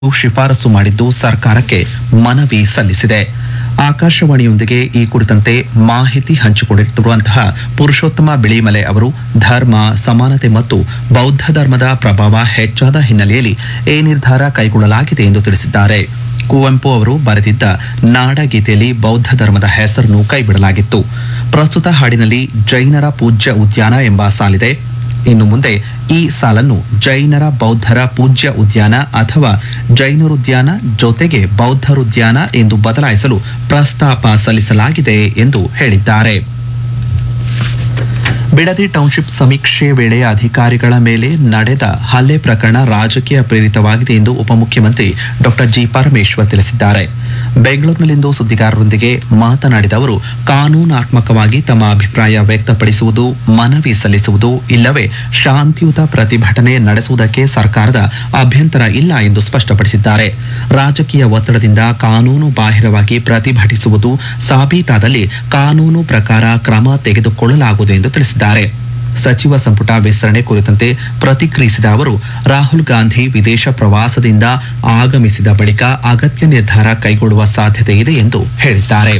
ಶಿಫಾರಸು ಮಾಡಿದ್ದು ಸರ್ಕಾರಕ್ಕೆ ಮನವಿ ಸಲ್ಲಿಸಿದೆ ಆಕಾಶವಾಣಿಯೊಂದಿಗೆ ಈ ಕುರಿತಂತೆ ಮಾಹಿತಿ ಹಂಚಿಕೊಂಡಿರುವಂತಹ ಪುರುಷೋತ್ತಮ ಬಿಳಿಮಲೆ ಅವರು ಧರ್ಮ ಸಮಾನತೆ ಮತ್ತು ಬೌದ್ಧ ಧರ್ಮದ ಪ್ರಭಾವ ಹೆಚ್ಚಾದ ಹಿನ್ನೆಲೆಯಲ್ಲಿ ಈ ನಿರ್ಧಾರ ಕೈಗೊಳ್ಳಲಾಗಿದೆ ಎಂದು ತಿಳಿಸಿದ್ದಾರೆ ಕುವೆಂಪು ಅವರು ಬರೆದಿದ್ದ ನಾಡಗೀತೆಯಲ್ಲಿ ಬೌದ್ಧ ಧರ್ಮದ ಹೆಸರನ್ನು ಕೈಬಿಡಲಾಗಿತ್ತು ಪ್ರಸ್ತುತ ಹಾಡಿನಲ್ಲಿ ಜೈನರ ಪೂಜ್ಯ ಉದ್ಯಾನ ಎಂಬ ಸಾಲಿದೆ ಇನ್ನು ಮುಂದೆ ಈ ಸಾಲನ್ನು ಜೈನರ ಬೌದ್ಧರ ಪೂಜ್ಯ ಉದ್ಯಾನ ಅಥವಾ ಜೈನರುದ್ಯಾನ ಜೊತೆಗೆ ಬೌದ್ಧರುದ್ಯಾನ ಎಂದು ಬದಲಾಯಿಸಲು ಪ್ರಸ್ತಾಪ ಸಲ್ಲಿಸಲಾಗಿದೆ ಎಂದು ಹೇಳಿದ್ದಾರೆ ಬಿಡದಿ ಟೌನ್ಶಿಪ್ ಸಮೀಕ್ಷೆ ವೇಳೆ ಅಧಿಕಾರಿಗಳ ಮೇಲೆ ನಡೆದ ಹಲ್ಲೆ ಪ್ರಕರಣ ರಾಜಕೀಯ ಪ್ರೇರಿತವಾಗಿದೆ ಎಂದು ಉಪಮುಖ್ಯಮಂತ್ರಿ ಡಾಕ್ಟರ್ ಜಿ ಪರಮೇಶ್ವರ್ ತಿಳಿಸಿದ್ದಾರೆ ಬೆಂಗಳೂರಿನಲ್ಲಿಂದು ಸುದ್ದಿಗಾರರೊಂದಿಗೆ ಮಾತನಾಡಿದ ಅವರು ಕಾನೂನಾತ್ಮಕವಾಗಿ ತಮ್ಮ ಅಭಿಪ್ರಾಯ ವ್ಯಕ್ತಪಡಿಸುವುದು ಮನವಿ ಸಲ್ಲಿಸುವುದು ಇಲ್ಲವೇ ಶಾಂತಿಯುತ ಪ್ರತಿಭಟನೆ ನಡೆಸುವುದಕ್ಕೆ ಸರ್ಕಾರದ ಅಭ್ಯಂತರ ಇಲ್ಲ ಎಂದು ಸ್ಪಷ್ಟಪಡಿಸಿದ್ದಾರೆ ರಾಜಕೀಯ ಒತ್ತಡದಿಂದ ಕಾನೂನು ಬಾಹಿರವಾಗಿ ಪ್ರತಿಭಟಿಸುವುದು ಸಾಬೀತಾದಲ್ಲಿ ಕಾನೂನು ಪ್ರಕಾರ ಕ್ರಮ ತೆಗೆದುಕೊಳ್ಳಲಾಗುವುದು ಎಂದು ತಿಳಿಸಿದ್ದಾರೆ ಸಚಿವ ಸಂಪುಟ ವಿಸ್ತರಣೆ ಕುರಿತಂತೆ ಪ್ರತಿಕ್ರಿಯಿಸಿದ ಅವರು ರಾಹುಲ್ ಗಾಂಧಿ ವಿದೇಶ ಪ್ರವಾಸದಿಂದ ಆಗಮಿಸಿದ ಬಳಿಕ ಅಗತ್ಯ ನಿರ್ಧಾರ ಕೈಗೊಳ್ಳುವ ಸಾಧ್ಯತೆ ಇದೆ ಎಂದು ಹೇಳಿದ್ದಾರೆ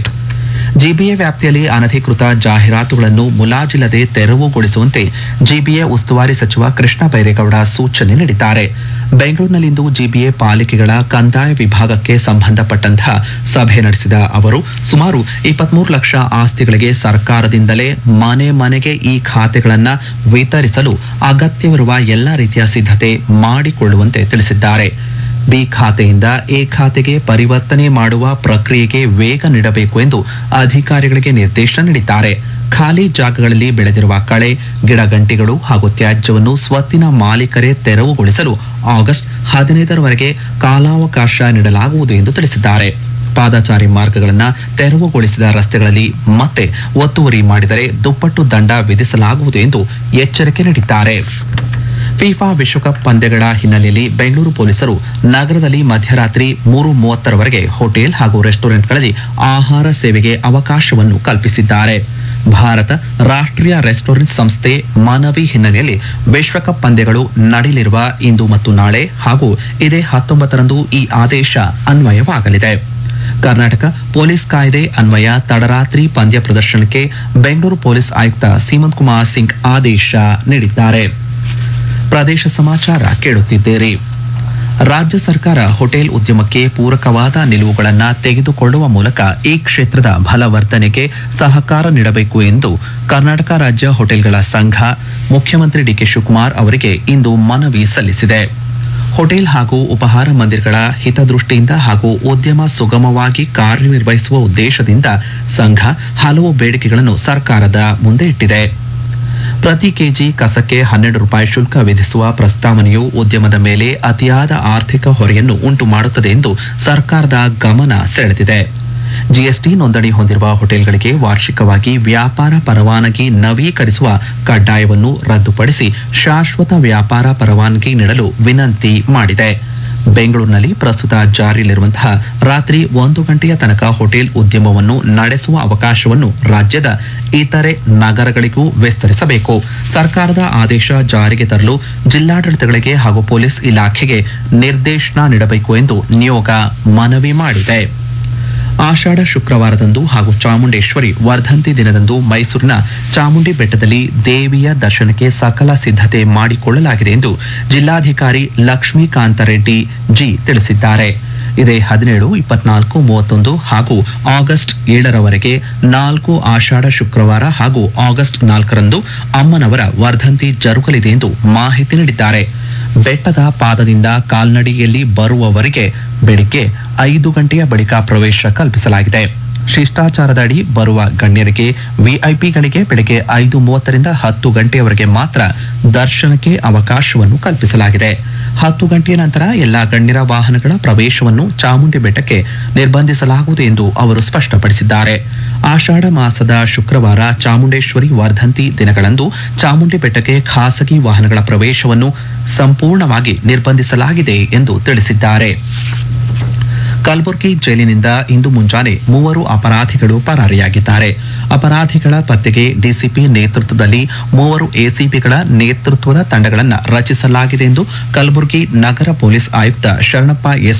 ಜಿಬಿಎ ವ್ಯಾಪ್ತಿಯಲ್ಲಿ ಅನಧಿಕೃತ ಜಾಹೀರಾತುಗಳನ್ನು ಮುಲಾಜಿಲ್ಲದೆ ತೆರವುಗೊಳಿಸುವಂತೆ ಜಿಬಿಎ ಉಸ್ತುವಾರಿ ಸಚಿವ ಕೃಷ್ಣ ಬೈರೇಗೌಡ ಸೂಚನೆ ನೀಡಿದ್ದಾರೆ ಬೆಂಗಳೂರಿನಲ್ಲಿಂದು ಜಿಬಿಎ ಪಾಲಿಕೆಗಳ ಕಂದಾಯ ವಿಭಾಗಕ್ಕೆ ಸಂಬಂಧಪಟ್ಟಂತಹ ಸಭೆ ನಡೆಸಿದ ಅವರು ಸುಮಾರು ಇಪ್ಪತ್ಮೂರು ಲಕ್ಷ ಆಸ್ತಿಗಳಿಗೆ ಸರ್ಕಾರದಿಂದಲೇ ಮನೆ ಮನೆಗೆ ಈ ಖಾತೆಗಳನ್ನು ವಿತರಿಸಲು ಅಗತ್ಯವಿರುವ ಎಲ್ಲ ರೀತಿಯ ಸಿದ್ಧತೆ ಮಾಡಿಕೊಳ್ಳುವಂತೆ ತಿಳಿಸಿದ್ದಾರೆ ಬಿ ಖಾತೆಯಿಂದ ಎ ಖಾತೆಗೆ ಪರಿವರ್ತನೆ ಮಾಡುವ ಪ್ರಕ್ರಿಯೆಗೆ ವೇಗ ನೀಡಬೇಕು ಎಂದು ಅಧಿಕಾರಿಗಳಿಗೆ ನಿರ್ದೇಶನ ನೀಡಿದ್ದಾರೆ ಖಾಲಿ ಜಾಗಗಳಲ್ಲಿ ಬೆಳೆದಿರುವ ಕಳೆ ಗಿಡಗಂಟಿಗಳು ಹಾಗೂ ತ್ಯಾಜ್ಯವನ್ನು ಸ್ವತ್ತಿನ ಮಾಲೀಕರೇ ತೆರವುಗೊಳಿಸಲು ಆಗಸ್ಟ್ ಹದಿನೈದರವರೆಗೆ ಕಾಲಾವಕಾಶ ನೀಡಲಾಗುವುದು ಎಂದು ತಿಳಿಸಿದ್ದಾರೆ ಪಾದಚಾರಿ ಮಾರ್ಗಗಳನ್ನು ತೆರವುಗೊಳಿಸಿದ ರಸ್ತೆಗಳಲ್ಲಿ ಮತ್ತೆ ಒತ್ತುವರಿ ಮಾಡಿದರೆ ದುಪ್ಪಟ್ಟು ದಂಡ ವಿಧಿಸಲಾಗುವುದು ಎಂದು ಎಚ್ಚರಿಕೆ ನೀಡಿದ್ದಾರೆ ಫಿಫಾ ವಿಶ್ವಕಪ್ ಪಂದ್ಯಗಳ ಹಿನ್ನೆಲೆಯಲ್ಲಿ ಬೆಂಗಳೂರು ಪೊಲೀಸರು ನಗರದಲ್ಲಿ ಮಧ್ಯರಾತ್ರಿ ಮೂರು ಮೂವತ್ತರವರೆಗೆ ಹೋಟೆಲ್ ಹಾಗೂ ರೆಸ್ಟೋರೆಂಟ್ಗಳಲ್ಲಿ ಆಹಾರ ಸೇವೆಗೆ ಅವಕಾಶವನ್ನು ಕಲ್ಪಿಸಿದ್ದಾರೆ ಭಾರತ ರಾಷ್ಟ್ರೀಯ ರೆಸ್ಟೋರೆಂಟ್ ಸಂಸ್ಥೆ ಮನವಿ ಹಿನ್ನೆಲೆಯಲ್ಲಿ ವಿಶ್ವಕಪ್ ಪಂದ್ಯಗಳು ನಡೆಯಲಿರುವ ಇಂದು ಮತ್ತು ನಾಳೆ ಹಾಗೂ ಇದೇ ಹತ್ತೊಂಬತ್ತರಂದು ಈ ಆದೇಶ ಅನ್ವಯವಾಗಲಿದೆ ಕರ್ನಾಟಕ ಪೊಲೀಸ್ ಕಾಯ್ದೆ ಅನ್ವಯ ತಡರಾತ್ರಿ ಪಂದ್ಯ ಪ್ರದರ್ಶನಕ್ಕೆ ಬೆಂಗಳೂರು ಪೊಲೀಸ್ ಆಯುಕ್ತ ಸೀಮಂತ್ ಕುಮಾರ್ ಸಿಂಗ್ ಆದೇಶ ನೀಡಿದ್ದಾರೆ ಪ್ರದೇಶ ಸಮಾಚಾರ ಕೇಳುತ್ತಿದ್ದೀರಿ ರಾಜ್ಯ ಸರ್ಕಾರ ಹೋಟೆಲ್ ಉದ್ಯಮಕ್ಕೆ ಪೂರಕವಾದ ನಿಲುವುಗಳನ್ನು ತೆಗೆದುಕೊಳ್ಳುವ ಮೂಲಕ ಈ ಕ್ಷೇತ್ರದ ಬಲವರ್ಧನೆಗೆ ಸಹಕಾರ ನೀಡಬೇಕು ಎಂದು ಕರ್ನಾಟಕ ರಾಜ್ಯ ಹೋಟೆಲ್ಗಳ ಸಂಘ ಮುಖ್ಯಮಂತ್ರಿ ಡಿಕೆ ಶಿವಕುಮಾರ್ ಅವರಿಗೆ ಇಂದು ಮನವಿ ಸಲ್ಲಿಸಿದೆ ಹೋಟೆಲ್ ಹಾಗೂ ಉಪಹಾರ ಮಂದಿರಗಳ ಹಿತದೃಷ್ಟಿಯಿಂದ ಹಾಗೂ ಉದ್ಯಮ ಸುಗಮವಾಗಿ ಕಾರ್ಯನಿರ್ವಹಿಸುವ ಉದ್ದೇಶದಿಂದ ಸಂಘ ಹಲವು ಬೇಡಿಕೆಗಳನ್ನು ಸರ್ಕಾರದ ಮುಂದೆ ಇಟ್ಟಿದೆ ಪ್ರತಿ ಕೆಜಿ ಕಸಕ್ಕೆ ಹನ್ನೆರಡು ರೂಪಾಯಿ ಶುಲ್ಕ ವಿಧಿಸುವ ಪ್ರಸ್ತಾವನೆಯು ಉದ್ಯಮದ ಮೇಲೆ ಅತಿಯಾದ ಆರ್ಥಿಕ ಹೊರೆಯನ್ನು ಉಂಟು ಮಾಡುತ್ತದೆ ಎಂದು ಸರ್ಕಾರದ ಗಮನ ಸೆಳೆದಿದೆ ಜಿಎಸ್ಟಿ ನೋಂದಣಿ ಹೊಂದಿರುವ ಹೋಟೆಲ್ಗಳಿಗೆ ವಾರ್ಷಿಕವಾಗಿ ವ್ಯಾಪಾರ ಪರವಾನಗಿ ನವೀಕರಿಸುವ ಕಡ್ಡಾಯವನ್ನು ರದ್ದುಪಡಿಸಿ ಶಾಶ್ವತ ವ್ಯಾಪಾರ ಪರವಾನಗಿ ನೀಡಲು ವಿನಂತಿ ಮಾಡಿದೆ ಬೆಂಗಳೂರಿನಲ್ಲಿ ಪ್ರಸ್ತುತ ಜಾರಿಯಲ್ಲಿರುವಂತಹ ರಾತ್ರಿ ಒಂದು ಗಂಟೆಯ ತನಕ ಹೋಟೆಲ್ ಉದ್ಯಮವನ್ನು ನಡೆಸುವ ಅವಕಾಶವನ್ನು ರಾಜ್ಯದ ಇತರೆ ನಗರಗಳಿಗೂ ವಿಸ್ತರಿಸಬೇಕು ಸರ್ಕಾರದ ಆದೇಶ ಜಾರಿಗೆ ತರಲು ಜಿಲ್ಲಾಡಳಿತಗಳಿಗೆ ಹಾಗೂ ಪೊಲೀಸ್ ಇಲಾಖೆಗೆ ನಿರ್ದೇಶನ ನೀಡಬೇಕು ಎಂದು ನಿಯೋಗ ಮನವಿ ಮಾಡಿದೆ ಆಷಾಢ ಶುಕ್ರವಾರದಂದು ಹಾಗೂ ಚಾಮುಂಡೇಶ್ವರಿ ವರ್ಧಂತಿ ದಿನದಂದು ಮೈಸೂರಿನ ಚಾಮುಂಡಿ ಬೆಟ್ಟದಲ್ಲಿ ದೇವಿಯ ದರ್ಶನಕ್ಕೆ ಸಕಲ ಸಿದ್ಧತೆ ಮಾಡಿಕೊಳ್ಳಲಾಗಿದೆ ಎಂದು ಜಿಲ್ಲಾಧಿಕಾರಿ ಲಕ್ಷ್ಮೀಕಾಂತ ರೆಡ್ಡಿ ಜಿ ತಿಳಿಸಿದ್ದಾರೆ ಇದೇ ಹದಿನೇಳು ಇಪ್ಪತ್ನಾಲ್ಕು ಮೂವತ್ತೊಂದು ಹಾಗೂ ಆಗಸ್ಟ್ ಏಳರವರೆಗೆ ನಾಲ್ಕು ಆಷಾಢ ಶುಕ್ರವಾರ ಹಾಗೂ ಆಗಸ್ಟ್ ನಾಲ್ಕರಂದು ಅಮ್ಮನವರ ವರ್ಧಂತಿ ಜರುಗಲಿದೆ ಎಂದು ಮಾಹಿತಿ ನೀಡಿದ್ದಾರೆ ಬೆಟ್ಟದ ಪಾದದಿಂದ ಕಾಲ್ನಡಿಗೆಯಲ್ಲಿ ಬರುವವರಿಗೆ ಬೆಳಿಗ್ಗೆ ಐದು ಗಂಟೆಯ ಬಳಿಕ ಪ್ರವೇಶ ಕಲ್ಪಿಸಲಾಗಿದೆ ಶಿಷ್ಟಾಚಾರದ ಅಡಿ ಬರುವ ಗಣ್ಯರಿಗೆ ವಿಐಪಿಗಳಿಗೆ ಬೆಳಗ್ಗೆ ಐದು ಮೂವತ್ತರಿಂದ ಹತ್ತು ಗಂಟೆಯವರೆಗೆ ಮಾತ್ರ ದರ್ಶನಕ್ಕೆ ಅವಕಾಶವನ್ನು ಕಲ್ಪಿಸಲಾಗಿದೆ ಹತ್ತು ಗಂಟೆಯ ನಂತರ ಎಲ್ಲಾ ಗಣ್ಯರ ವಾಹನಗಳ ಪ್ರವೇಶವನ್ನು ಚಾಮುಂಡಿ ಬೆಟ್ಟಕ್ಕೆ ನಿರ್ಬಂಧಿಸಲಾಗುವುದು ಎಂದು ಅವರು ಸ್ಪಷ್ಟಪಡಿಸಿದ್ದಾರೆ ಆಷಾಢ ಮಾಸದ ಶುಕ್ರವಾರ ಚಾಮುಂಡೇಶ್ವರಿ ವರ್ಧಂತಿ ದಿನಗಳಂದು ಚಾಮುಂಡಿ ಬೆಟ್ಟಕ್ಕೆ ಖಾಸಗಿ ವಾಹನಗಳ ಪ್ರವೇಶವನ್ನು ಸಂಪೂರ್ಣವಾಗಿ ನಿರ್ಬಂಧಿಸಲಾಗಿದೆ ಎಂದು ತಿಳಿಸಿದ್ದಾರೆ ಕಲಬುರಗಿ ಜೈಲಿನಿಂದ ಇಂದು ಮುಂಜಾನೆ ಮೂವರು ಅಪರಾಧಿಗಳು ಪರಾರಿಯಾಗಿದ್ದಾರೆ ಅಪರಾಧಿಗಳ ಪತ್ತೆಗೆ ಡಿಸಿಪಿ ನೇತೃತ್ವದಲ್ಲಿ ಮೂವರು ಎಸಿಪಿಗಳ ನೇತೃತ್ವದ ತಂಡಗಳನ್ನು ರಚಿಸಲಾಗಿದೆ ಎಂದು ಕಲಬುರಗಿ ನಗರ ಪೊಲೀಸ್ ಆಯುಕ್ತ ಶರಣಪ್ಪ ಎಸ್